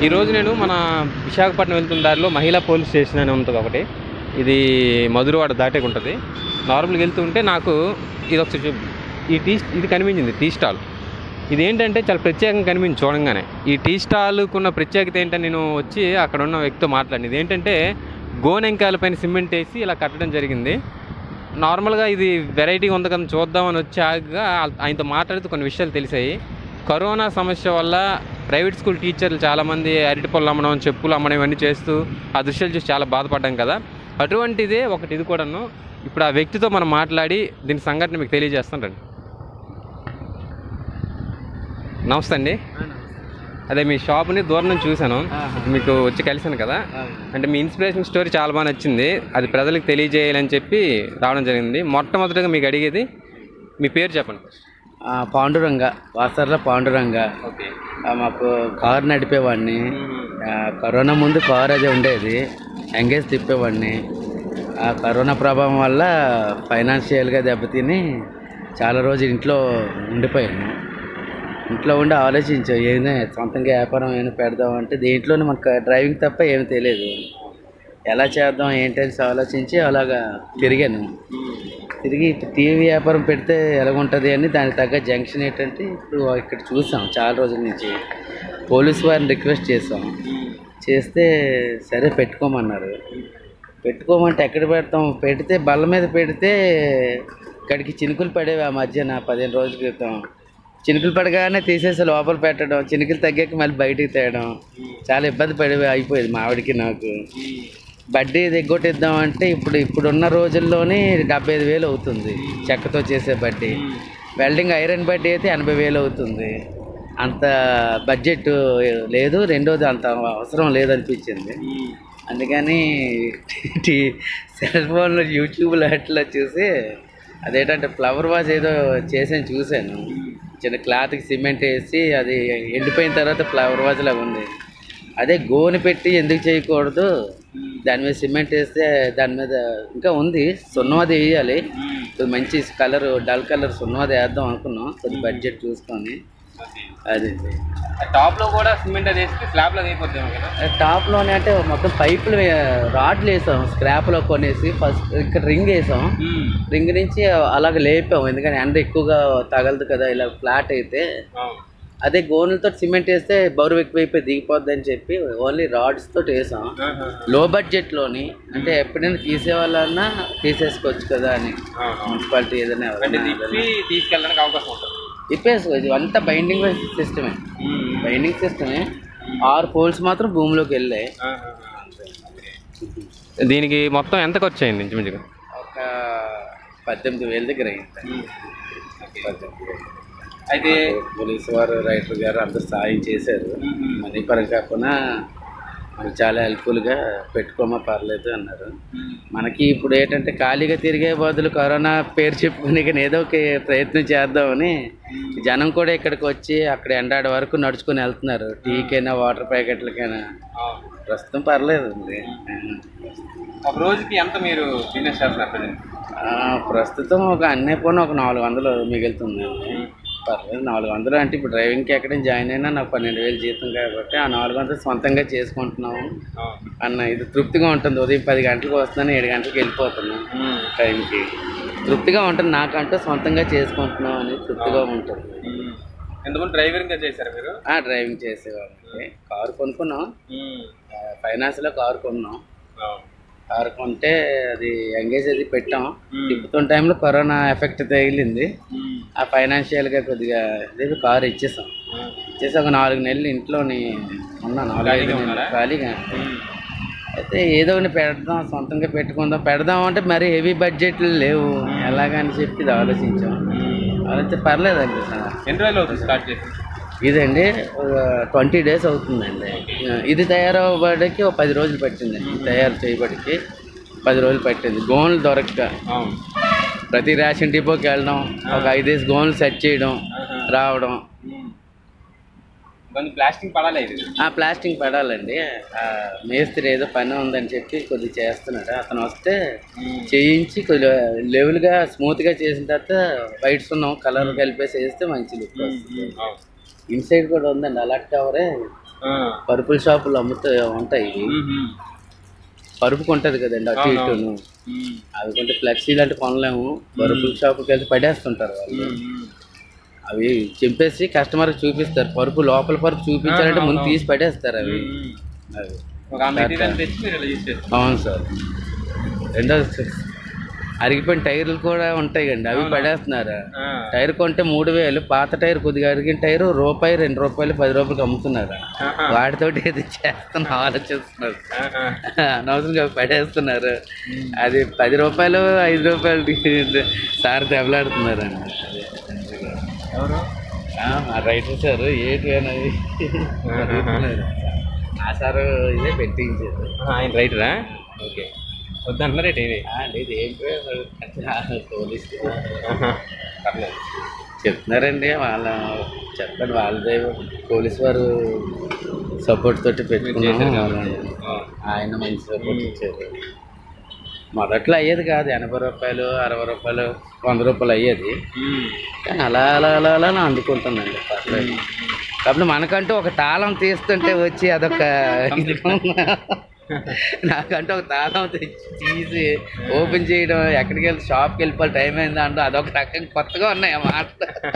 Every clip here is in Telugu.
ఈరోజు నేను మన విశాఖపట్నం వెళ్తున్న దారిలో మహిళా పోలీస్ స్టేషన్ అని ఉంటుంది ఒకటి ఇది మధురవాడ దాటేకి ఉంటుంది నార్మల్గా వెళ్తుంటే నాకు ఇది ఒకసారి చూపి ఈ టీ ఇది కనిపించింది టీ స్టాల్ ఇది ఏంటంటే చాలా ప్రత్యేకంగా కనిపించింది చూడంగానే ఈ టీ స్టాల్కు ఉన్న ప్రత్యేకత ఏంటని నేను వచ్చి అక్కడ ఉన్న వ్యక్తితో మాట్లాడింది ఇది ఏంటంటే గోనెంకాయల పైన సిమెంట్ వేసి ఇలా కట్టడం జరిగింది నార్మల్గా ఇది వెరైటీగా ఉంది కదా చూద్దామని వచ్చాక ఆయనతో మాట్లాడితే కొన్ని విషయాలు తెలిసాయి కరోనా సమస్య వల్ల ప్రైవేట్ స్కూల్ టీచర్లు చాలామంది అరటి పళ్ళు అమ్మడం చెప్పులు అమ్మడం ఇవన్నీ చేస్తూ ఆ దృశ్యాలు చూసి చాలా బాధపడ్డాం కదా అటువంటిదే ఒకటి ఇది కూడాను ఇప్పుడు ఆ వ్యక్తితో మనం మాట్లాడి దీని సంఘటన మీకు తెలియజేస్తాను రండి నమస్తే అండి అదే మీ షాప్ని దూరం నుంచి చూశాను మీకు వచ్చి కలిసాను కదా అంటే మీ ఇన్స్పిరేషన్ స్టోరీ చాలా బాగా నచ్చింది అది ప్రజలకు తెలియజేయాలని చెప్పి రావడం జరిగింది మొట్టమొదటిగా మీకు అడిగేది మీ పేరు చెప్పండి ఆ, పాండురంగ వాసర్ల పాండురంగ ఓకే ఆ, మాకు కారు నడిపేవాడిని ఆ, కరోనా ముందు కారు అదే ఉండేది ఎంగేజ్ తిప్పేవాడిని ఆ కరోనా ప్రభావం వల్ల ఫైనాన్షియల్గా దెబ్బతిని చాలా రోజులు ఇంట్లో ఉండిపోయాను ఇంట్లో ఉండి ఆలోచించాం ఏదైనా సొంతంగా వ్యాపారం ఏమైనా పెడదాం అంటే దీంట్లోనే మనకు డ్రైవింగ్ తప్ప ఏమి తెలియదు ఎలా చేద్దాం ఏంటని ఆలోచించి అలాగా తిరిగాను తిరిగి ఇప్పుడు టీవీ వ్యాపారం పెడితే ఎలాగుంటుంది అని దానికి తగ్గ జంక్షన్ ఏంటంటే ఇప్పుడు ఇక్కడ చూసాం చాలా రోజుల నుంచి పోలీస్ వారిని రిక్వెస్ట్ చేసాం చేస్తే సరే పెట్టుకోమన్నారు పెట్టుకోమంటే ఎక్కడ పెడతాం పెడితే బల్ల మీద పెడితే ఇక్కడికి చినుకులు పడేవి ఆ మధ్యన పదిహేను రోజుల క్రితం చినుకులు పడగానే తీసేసి లోపల పెట్టడం చినుకులు తగ్గాక మళ్ళీ బయటికి తేయడం చాలా ఇబ్బంది పడేవి అయిపోయేది మా ఆవిడకి నాకు బడ్డీ దిగ్గొట్టిద్దాం అంటే ఇప్పుడు ఇప్పుడున్న రోజుల్లోనే డెబ్బై ఐదు వేలు అవుతుంది చెక్కతో చేసే బడ్డీ వెల్డింగ్ ఐరన్ బడ్డీ అయితే ఎనభై వేలు అవుతుంది అంత బడ్జెట్ లేదు రెండోది అంత అవసరం లేదనిపించింది అందుకని టీ సెల్ ఫోన్లో యూట్యూబ్లో అట్లా చూసి అదేంటంటే ఫ్లవర్ వాజ్ ఏదో చేసి చూశాను చిన్న క్లాత్కి సిమెంట్ వేసి అది ఎండిపోయిన తర్వాత ఫ్లవర్ వాజ్ లాగా ఉంది అదే గోని పెట్టి ఎందుకు చేయకూడదు దాని మీద సిమెంట్ వేస్తే దాని మీద ఇంకా ఉంది సున్నవాది వేయాలి కొద్ది మంచి కలర్ డల్ కలర్ సున్నవాది వేద్దాం అనుకున్నాం కొద్ది బడ్జెట్ చూసుకొని అది టాప్లో కూడా సిమెంట్ అది వేస్తే స్లాబ్లో అయిపోద్దాం కదా టాప్లోనే అంటే మొత్తం పైపులు వే- రాడ్లు వేసాం స్క్రాప్లో కొనేసి ఫస్ట్ ఇక్కడ రింగ్ వేసాం రింగ్ నుంచి అలాగ లేపాం ఎందుకంటే ఎండ ఎక్కువగా తగలదు కదా ఇలా ఫ్లాట్ అయితే అదే గోనులతో సిమెంట్ వేస్తే బరువు ఎక్కువైపోయి దిగిపోద్ది అని చెప్పి ఓన్లీ రాడ్స్ తోటి వేసాం లో బడ్జెట్లోని అంటే ఎప్పుడైనా తీసేవాళ్ళన్నా తీసేసుకోవచ్చు కదా అని మున్సిపాలిటీ ఏదైనా ఎవరైనా తీసుకెళ్ళడానికి అవకాశం ఉంటుంది తిప్పేసుకోవచ్చు అంతా బైండింగ్ సిస్టమే బైండింగ్ సిస్టమే ఆరు పోల్స్ మాత్రం భూమిలోకి వెళ్ళాయి దీనికి మొత్తం ఎంత ఖర్చు అయింది ఇంచుమించుగా ఒక పద్దెనిమిది వేల దగ్గర అయింది పద్దెనిమిది వేలు. అయితే పోలీసు వారు రైటర్ గారు అందరూ సాయం చేశారు మనీ పరం కాకుండా మనకు చాలా హెల్ప్ఫుల్గా పెట్టుకోమా పర్లేదు అన్నారు మనకి ఇప్పుడు ఏంటంటే ఖాళీగా తిరిగే బదులు కరోనా పేరు చెప్పుకుని ఇక ఏదో ఒక ప్రయత్నం చేద్దామని జనం కూడా ఇక్కడికి వచ్చి అక్కడ ఎండాడ వరకు నడుచుకొని వెళ్తున్నారు టీకైనా వాటర్ ప్యాకెట్లకైనా ప్రస్తుతం పర్లేదు అండి ఒక రోజుకి ఎంత మీరు బిజినెస్ చేస్తున్నారు ప్రజెంట్ ఆ, ప్రస్తుతం ఒక అన్నీ పోనీ ఒక నాలుగు వందలు మిగులుతుందండి పర్లేదు నాలుగు వందలు అంటే ఇప్పుడు డ్రైవింగ్కి ఎక్కడ జాయిన్ అయినా నాకు పన్నెండు వేలు జీతం కాబట్టి ఆ నాలుగు వందలు సొంతంగా చేసుకుంటున్నాము అన్న ఇది తృప్తిగా ఉంటుంది ఉదయం పది గంటలకు వస్తున్నాను ఏడు గంటలకు వెళ్ళిపోతున్నాను టైంకి తృప్తిగా ఉంటుంది నాకంటూ సొంతంగా చేసుకుంటున్నాం అని తృప్తిగా ఉంటుంది ఎంతమంది డ్రైవరింగ్గా చేశారు మీరు ఆ డ్రైవింగ్ చేసేవాళ్ళకి కారు కొనుక్కున్నాం ఆ, ఫైనాన్స్లో కారు కొన్నాం కారు కొంటే అది ఎంగేజ్ అది పెట్టాం తిప్పుతున్న టైంలో కరోనా ఎఫెక్ట్ తగిలింది ఆ ఫైనాన్షియల్గా కొద్దిగా ఇది కారు ఇచ్చేసాం ఇచ్చేసి ఒక నాలుగు నెలలు ఇంట్లోని ఉన్నా నాలుగు ఐదు నెలలు ఖాళీగా అయితే ఏదో ఒకటి పెడదాం సొంతంగా పెట్టుకుందాం పెడదాం అంటే మరి హెవీ బడ్జెట్లు లేవు ఎలాగని చెప్పి ఇది ఆలోచించాం ఆలోచిస్తే పర్లేదండి ఎన్ని రోజులు అవుతుంది స్టార్ట్ చేసి ఇదండి ట్వంటీ డేస్ అవుతుందండి ఇది తయారవ్వబడికి ఒక పది రోజులు పట్టిందండి తయారు చేయబడికి పది రోజులు పట్టింది గోన్లు దొరక్క ప్రతి రేషన్ డిపోకి వెళ్ళడం ఒక ఐదేసి గోన్లు సెట్ చేయడం రావడం కొంచెం ప్లాస్టింగ్ పడాలి ఇది ఆ ప్లాస్టింగ్ పడాలండి ఆ మేస్త్రి ఏదో పని ఉందని చెప్పి కొద్దిగా చేస్తున్నాడు అతను వస్తే చేయించి కొద్దిగా లెవెల్గా స్మూత్గా చేసిన తర్వాత వైట్ సున్నం కలర్ కలిపేసి వేస్తే మంచి లుక్ వస్తుంది ఇన్సైడ్ కూడా ఉందండి అలాంటి కవరే పరుపుల షాపులు అమ్ముతా ఉంటాయి ఇవి పరుపుకు ఉంటుంది కదండి అటు ఇటును అవి కొంటే ఫ్లెక్సీలు అంటే కొనలేము పరుపుల షాపుకి వెళ్ళి పడేస్తుంటారు వాళ్ళు అవి చింపేసి కస్టమర్కి చూపిస్తారు పరుపు లోపల పరుపు చూపించాలంటే ముందు తీసి పడేస్తారు అవి అవి ఒక మెటీరియల్ తెచ్చి మీరు ఇలా యూజ్ చేస్తారు అవును సార్ రెండోది అరిగిపోయిన టైర్లు కూడా ఉంటాయి కండి అవి పడేస్తున్నారు టైర్ కొంటే మూడు వేలు పాత టైర్ కొద్దిగా అరిగిన టైర్ రూపాయి రెండు రూపాయలు పది రూపాయలకి అమ్ముతున్నారు వాటితోటి ఏది చేస్తున్నా ఆలోచిస్తున్నారు అనవసరంగా పడేస్తున్నారు అది పది రూపాయలు ఐదు రూపాయలు సార్ దెబ్బలాడుతున్నారండి ఎవరు రైటర్ సార్ ఏంటి అనేది ఆ సార్ ఇదే పెట్టించారు ఆయన రైటరా ఓకే వద్దంటున్నారు ఏంటి ఇది ఆ, లేదు ఏంటి మరి పోలీస్ పర్లేదు చెప్తున్నారండి వాళ్ళ చెప్పండి వాళ్ళదే పోలీస్ వారు సపోర్ట్ తోటి పెట్టుకున్నాము వాళ్ళని. ఆయన మంచి సపోర్ట్ ఇచ్చారు మొదట్లో అయ్యేది కాదు ఎనభై రూపాయలు అరవై రూపాయలు వంద రూపాయలు అయ్యేది కానీ అలా అలా అలా అలా అలా అందుకుంటుందండి పర్లేదు కాబట్టి మనకంటూ ఒక తాళం తీస్తుంటే వచ్చి అదొక ఇది నాకంటూ ఒక తాళం తెచ్చి తీసి ఓపెన్ చేయడం ఎక్కడికి వెళ్ళి షాప్కి వెళ్ళిపోవాలి టైం అయింది అంటే అదొక రకంగా కొత్తగా ఉన్నాయి ఆ మాట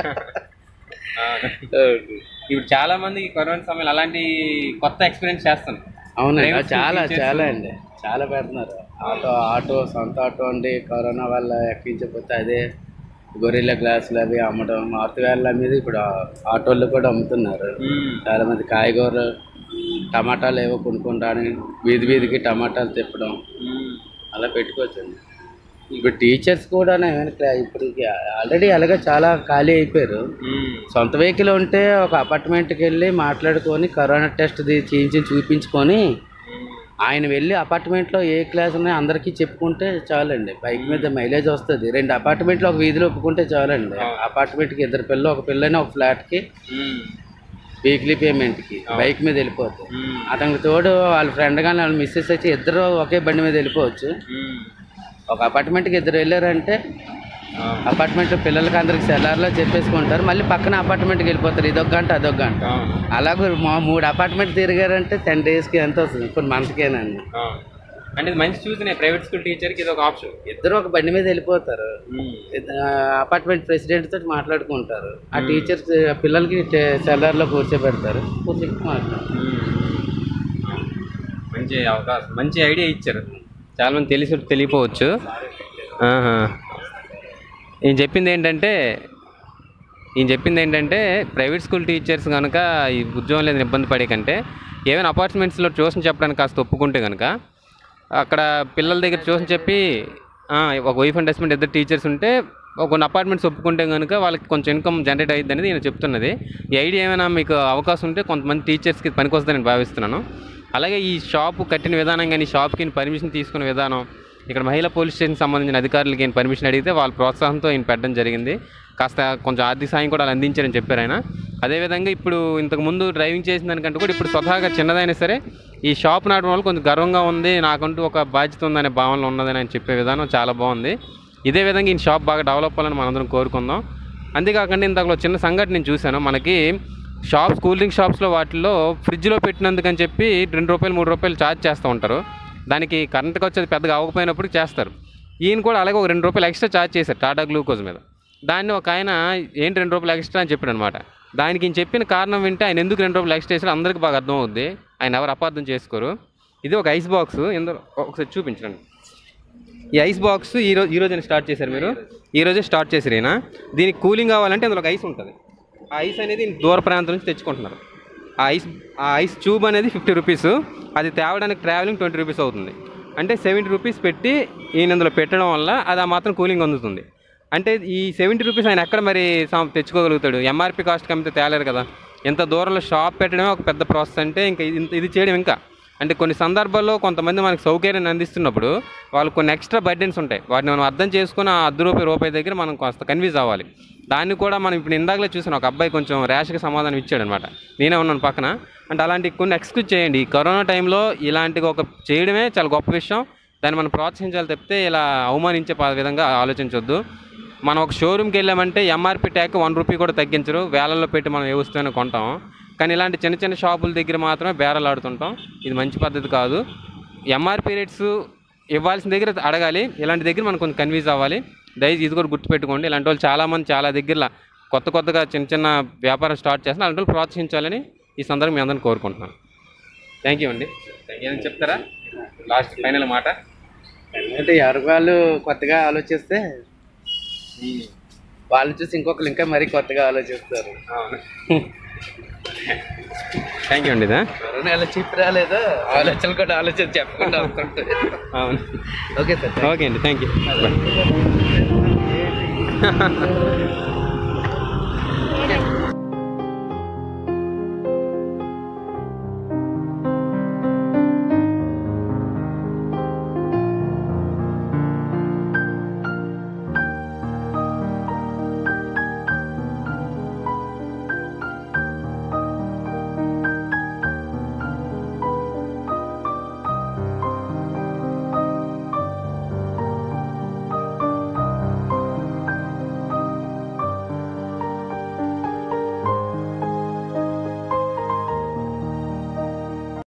ఇప్పుడు చాలా మంది ఈ కరోనా సమయంలో అలాంటి కొత్త ఎక్స్పీరియన్స్ చేస్తాను అవునండి Private చాలా teachers. చాలా అండి చాలా పెడుతున్నారు ఆటో ఆటో సొంత ఆటో అండి కరోనా వల్ల ఎక్కించకపోతే అదే గొరిల్లా గ్లాసులు అవి అమ్మడం మార్తవేళ్ళ మీద ఇప్పుడు ఆటోళ్ళు కూడా అమ్ముతున్నారు చాలా మంది కాయగూరలు టమాటాలు ఏవో కొనుక్కుంటాను వీధి వీధికి టమాటాలు తిప్పడం అలా పెట్టుకోవచ్చండి ఇప్పుడు టీచర్స్ కూడా ఇప్పుడు ఆల్రెడీ అలాగే చాలా ఖాళీ అయిపోయారు సొంత వెహికల్ ఉంటే ఒక అపార్ట్మెంట్కి వెళ్ళి మాట్లాడుకొని కరోనా టెస్ట్ చేయించి చూపించుకొని ఆయన వెళ్ళి అపార్ట్మెంట్లో ఏ క్లాస్ ఉన్నాయో అందరికీ చెప్పుకుంటే చాలండి బైక్ మీద మైలేజ్ వస్తుంది రెండు అపార్ట్మెంట్లో ఒక వీధిలో ఒప్పుకుంటే చాలండి అపార్ట్మెంట్కి ఇద్దరు పిల్లలు ఒక పిల్లని ఒక ఫ్లాట్కి వీక్లీ పేమెంట్కి బైక్ మీద వెళ్ళిపోతాయి అతనికి తోడు వాళ్ళ ఫ్రెండ్ కానీ వాళ్ళ మిస్సెస్ వచ్చి ఇద్దరు ఒకే బండి మీద వెళ్ళిపోవచ్చు ఒక అపార్ట్మెంట్కి ఇద్దరు వెళ్ళారంటే అపార్ట్మెంట్ పిల్లలకి అందరికి సెల్లార్లో చెప్పేసుకుంటారు మళ్ళీ పక్కన అపార్ట్మెంట్కి వెళ్ళిపోతారు ఇదొక గంట అదొక గంట అలాగే మా మూడు అపార్ట్మెంట్ తిరిగారంటే టెన్ డేస్కి ఎంత వస్తుంది ఇప్పుడు మంత్కేనండి అంటే ఇది మంచి చూసిన ప్రైవేట్ స్కూల్ టీచర్కి ఇది ఒక ఆప్షన్ ఇద్దరు ఒక బండి మీద వెళ్ళిపోతారు అపార్ట్మెంట్ ప్రెసిడెంట్ తోటి మాట్లాడుకుంటారు ఆ టీచర్స్ పిల్లలకి సెల్లార్లో కూర్చోబెడతారు కూర్చొని మాట్లాడతారు మంచి అవకాశం మంచి ఐడియా ఇచ్చారు చాలా మంది తెలిసి తెలియపోవచ్చు ఆహా. ఈయన చెప్పింది ఏంటంటే ఈయన చెప్పింది ఏంటంటే ప్రైవేట్ స్కూల్ టీచర్స్ కనుక ఈ ఉద్యోగం లేదని ఇబ్బంది పడే కంటే ఏమైనా అపార్ట్మెంట్స్లో ట్యూషన్ చెప్పడానికి కాస్త ఒప్పుకుంటే కనుక అక్కడ పిల్లల దగ్గర ట్యూషన్ చెప్పి ఆ, ఒక వైఫ్ అండ్ హస్బెండ్ ఇద్దరు టీచర్స్ ఉంటే ఒక కొన్ని అపార్ట్మెంట్స్ ఒప్పుకుంటే కనుక వాళ్ళకి కొంచెం ఇన్కమ్ జనరేట్ అయ్యింది అనేది నేను చెప్తున్నది ఈ ఐడియా ఏమైనా మీకు అవకాశం ఉంటే కొంతమంది టీచర్స్కి పనికొస్తుందని భావిస్తున్నాను అలాగే ఈ షాపు కట్టిన విధానం కానీ షాప్కి పర్మిషన్ తీసుకునే విధానం ఇక్కడ మహిళా పోలీస్ స్టేషన్ సంబంధించిన అధికారులకి ఈయన పర్మిషన్ అడిగితే వాళ్ళ ప్రోత్సాహంతో ఈయన పెట్టడం జరిగింది కాస్త కొంచెం ఆర్థిక సాయం కూడా వాళ్ళు అందించారని చెప్పారు ఆయన అదేవిధంగా ఇప్పుడు ఇంతకు ముందు డ్రైవింగ్ చేసిన దానికంటే కూడా ఇప్పుడు స్వతహాగా చిన్నదైనా సరే ఈ షాప్ నాటడం వల్ల కొంచెం గర్వంగా ఉంది నాకంటూ ఒక బాధ్యత ఉందనే భావనలో ఉన్నదని ఆయన చెప్పే విధానం చాలా బాగుంది ఇదే విధంగా ఈ షాప్ బాగా డెవలప్ అవ్వాలని మనందరం కోరుకుందాం అంతేకాకుండా ఇంతలో చిన్న సంఘటన నేను చూశాను మనకి షాప్స్ కూల్ డ్రింక్ షాప్స్లో వాటిల్లో ఫ్రిడ్జ్లో పెట్టినందుకని చెప్పి రెండు రూపాయలు మూడు రూపాయలు ఛార్జ్ చేస్తూ ఉంటారు దానికి కరెంట్కి వచ్చేది పెద్దగా అవ్వకపోయినప్పుడు చేస్తారు ఈయన కూడా అలాగే ఒక రెండు రూపాయలు ఎక్స్ట్రా ఛార్జ్ చేశారు టాటా గ్లూకోజ్ మీద దాన్ని ఒక ఆయన ఏంటి రెండు రూపాయలు ఎక్స్ట్రా అని చెప్పాడు అనమాట దానికి ఈయన చెప్పిన కారణం వింటే ఆయన ఎందుకు రెండు రూపాయలు ఎక్స్ట్రా చేశారో అందరికీ బాగా అర్థం అవుద్ది ఆయన ఎవరు అపార్థం చేసుకోరు ఇది ఒక ఐస్ బాక్స్ ఇందులో ఒకసారి చూపించండి ఈ ఐస్ బాక్స్ ఈ రోజు ఈ రోజున స్టార్ట్ చేశారు మీరు ఈ రోజే స్టార్ట్ చేశారు ఈయన దీనికి కూలింగ్ కావాలంటే అందులో ఒక ఐస్ ఉంటుంది ఆ ఐస్ అనేది దూర ప్రాంతం నుంచి తెచ్చుకుంటున్నారు ఆ ఐస్ ఆ ఐస్ ట్యూబ్ అనేది ఫిఫ్టీ రూపీస్ అది తేవడానికి ట్రావెలింగ్ ట్వంటీ రూపీస్ అవుతుంది అంటే సెవెంటీ రూపీస్ పెట్టి ఈయన ఇందులో పెట్టడం వల్ల అది ఆ మాత్రం కూలింగ్ అందుతుంది అంటే ఈ సెవెంటీ రూపీస్ ఆయన ఎక్కడ మరి సం- తెచ్చుకోగలుగుతాడు ఎంఆర్పి కాస్ట్ కమ్మితే తేలేరు కదా ఎంత దూరంలో షాప్ పెట్టడమే ఒక పెద్ద ప్రాసెస్ అంటే ఇంకా ఇది ఇది చేయడం ఇంకా అంటే కొన్ని సందర్భాల్లో కొంతమంది మనకి సౌకర్యాన్ని అందిస్తున్నప్పుడు వాళ్ళు కొన్ని ఎక్స్ట్రా బర్డెన్స్ ఉంటాయి వాటిని మనం అర్థం చేసుకుని ఆ అర్ధ రూపాయి రూపాయి దగ్గర మనం కాస్త కన్విన్స్ అవ్వాలి దాన్ని కూడా మనం ఇప్పుడు ఇందాకలే చూసాను ఒక అబ్బాయి కొంచెం ర్యాష్గా సమాధానం ఇచ్చాడు అనమాట నేనే ఉన్నాను పక్కన అంటే అలాంటి కొన్ని ఎక్స్క్యూజ్ చేయండి ఈ కరోనా టైంలో ఇలాంటి ఒక చేయడమే చాలా గొప్ప విషయం దాన్ని మనం ప్రోత్సహించాలి తప్పితే ఇలా అవమానించే ప- విధంగా ఆలోచించొద్దు మనం ఒక షోరూమ్కి వెళ్ళామంటే ఎంఆర్పి ట్యాగ్ వన్ రూపీ కూడా తగ్గించరు వేలల్లో పెట్టి మనం ఏ వస్తువుని కొంటాం కానీ ఇలాంటి చిన్న చిన్న షాపుల దగ్గర మాత్రమే బేరాలు ఆడుతుంటాం ఇది మంచి పద్ధతి కాదు ఎంఆర్పీ రేట్స్ ఇవ్వాల్సిన దగ్గర అడగాలి ఇలాంటి దగ్గర మనం కొంచెం కన్విన్స్ అవ్వాలి దయచేసి ఇది కూడా గుర్తుపెట్టుకోండి ఇలాంటి వాళ్ళు చాలామంది చాలా దగ్గర కొత్త కొత్తగా చిన్న చిన్న వ్యాపారం స్టార్ట్ చేస్తున్నారు అలాంటి వాళ్ళు ప్రోత్సహించాలని ఈ సందర్భం మీ అందరిని కోరుకుంటున్నాను థ్యాంక్ యూ అండి ఏమైనా చెప్తారా లాస్ట్ ఫైనల్ మాట అంటే ఎవరి వాళ్ళు కొత్తగా ఆలోచిస్తే వాళ్ళు చూసి ఇంకొకరు ఇంకా మరీ కొత్తగా ఆలోచిస్తారు అవును థ్యాంక్ యూ అండి ఇదా కరోనా ఎలా చెప్పి రాలేదో ఆలోచనలు కూడా ఆలోచన చెప్పకుండా అవుతుంటాయి అవును ఓకే సార్ ఓకే అండి థ్యాంక్ యూ బాయ్